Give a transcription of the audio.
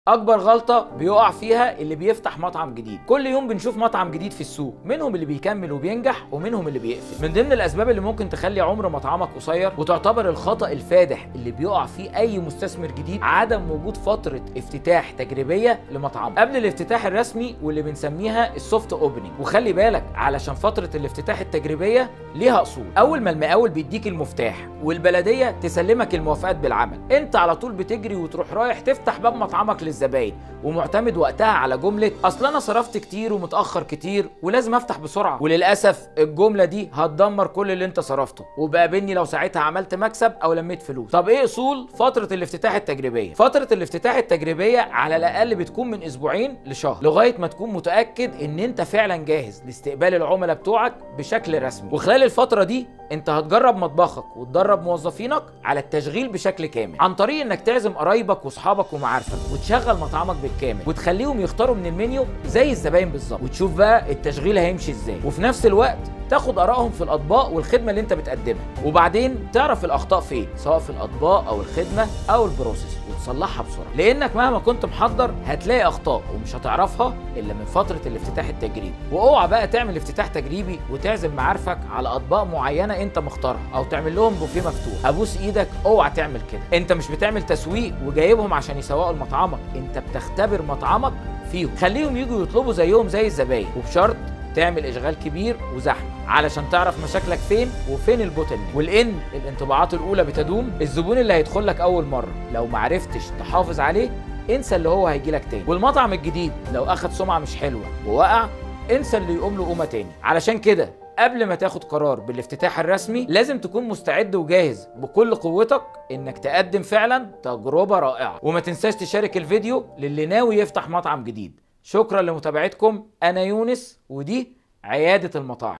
اكبر غلطه بيقع فيها اللي بيفتح مطعم جديد كل يوم بنشوف مطعم جديد في السوق منهم اللي بيكمل وبينجح ومنهم اللي بيقفل من ضمن الاسباب اللي ممكن تخلي عمر مطعمك قصير وتعتبر الخطا الفادح اللي بيقع فيه اي مستثمر جديد عدم وجود فتره افتتاح تجريبيه لمطعم قبل الافتتاح الرسمي واللي بنسميها السوفت اوبننج وخلي بالك علشان فتره الافتتاح التجريبيه ليها اصول اول ما المقاول بيديك المفتاح والبلديه تسلمك الموافقات بالعمل انت على طول بتجري وتروح رايح تفتح باب مطعمك للزباين ومعتمد وقتها على جمله اصل انا صرفت كتير ومتاخر كتير ولازم افتح بسرعه وللاسف الجمله دي هتدمر كل اللي انت صرفته وبقابلني لو ساعتها عملت مكسب او لميت فلوس طب ايه اصول فتره الافتتاح التجريبيه فتره الافتتاح التجريبيه على الاقل بتكون من اسبوعين لشهر لغايه ما تكون متاكد ان انت فعلا جاهز لاستقبال العملاء بتوعك بشكل رسمي وخلال الفتره دي انت هتجرب مطبخك وتدرب موظفينك على التشغيل بشكل كامل عن طريق انك تعزم قرايبك واصحابك ومعارفك وتشغل مطعمك بالكامل وتخليهم يختاروا من المنيو زي الزباين بالظبط وتشوف بقى التشغيل هيمشي ازاي وفي نفس الوقت تاخد ارائهم في الاطباق والخدمه اللي انت بتقدمها وبعدين تعرف الاخطاء فين سواء في الاطباق او الخدمه او البروسيس وتصلحها بسرعه لانك مهما كنت محضر هتلاقي اخطاء ومش هتعرفها الا من فتره الافتتاح التجريبي واوعى بقى تعمل افتتاح تجريبي وتعزم معارفك على اطباق معينه انت مختارها او تعمل لهم بوفيه مفتوح ابوس ايدك اوعى تعمل كده انت مش بتعمل تسويق وجايبهم عشان يسوقوا لمطعمك انت بتختبر مطعمك فيهم خليهم يجوا يطلبوا زيهم زي الزباين وبشرط تعمل اشغال كبير وزحمه علشان تعرف مشاكلك فين وفين البوتل ولان الانطباعات الاولى بتدوم الزبون اللي هيدخل لك اول مره لو ما عرفتش تحافظ عليه انسى اللي هو هيجي لك تاني والمطعم الجديد لو اخد سمعه مش حلوه ووقع انسى اللي يقوم له قومه تاني علشان كده قبل ما تاخد قرار بالافتتاح الرسمي لازم تكون مستعد وجاهز بكل قوتك انك تقدم فعلا تجربه رائعه وما تنساش تشارك الفيديو للي ناوي يفتح مطعم جديد شكرا لمتابعتكم انا يونس ودي عياده المطاعم